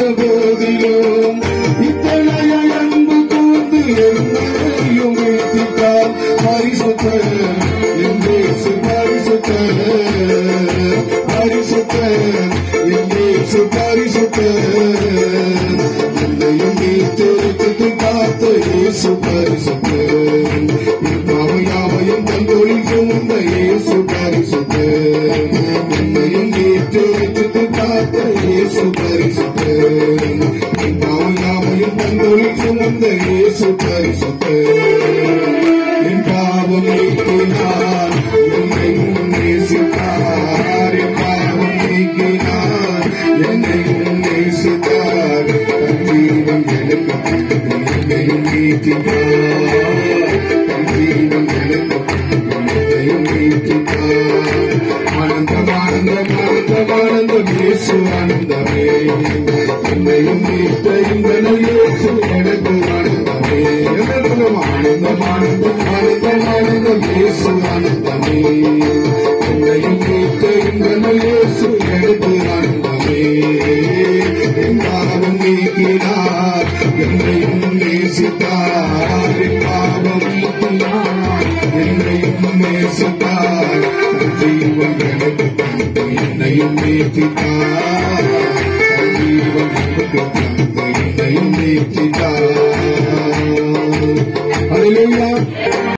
போதிலும் இத்தனை அன்பு கூர்ந்து என்னையும் வைத்திட்டார் பரிசுத்த எந்தேசு பரிசுத்த பரிசுத்த எந்தேசு பரிசுத்த என்னையும் நீத்தெடுத்து காத்த இயேசு பரிசுத்த யாவையும் தந்தோளில் சுமந்த இயேசு பரிசுத்த என்னையும் நீத்தெடுத்து காத்த இயேசு பரிசுத்த யாவையும் தந்தோளில் சுமந்த இயேசு பரிசுத்த என் பாவம் நீக்கினார் என்னையும் நேசித்தார் என் பாவம் நீக்கினார் என்னையும் நேசித்தார் தன் ஜீவன் எனக்கு தந்தது என்னையும் நீக்கினார் தன் ஜீவன் எனக்கு தந்தது என்னையும் நீக்கினார் ஆனந்தம் ஆனந்தம் ஆனந்தம் ஆனந்தம் இயேசு ஆனந்தமே என்னையும் நீத்த இந்த இயேசு எனக்கு ஆனந்தமே எல்லோரும் ஆனந்தம் ஆனந்தம் ஆனந்தம் ஆனந்தம் இயேசு ஆனந்தமே என்னையும் நீத்த இந்த இயேசு எனக்கு ஆனந்தமே என் பாவம் நீக்கினார் என்னையும் நேசித்தார் என் பாவம் நீக்கினார் என்னையும் நேசித்தார் தன் ஜீவன் எனக்கு தந்து என்னையும் நேசித்தார் தன் ஜீவன் எனக்கு தந்து என்னையும் நேசித்தார் Hallelujah.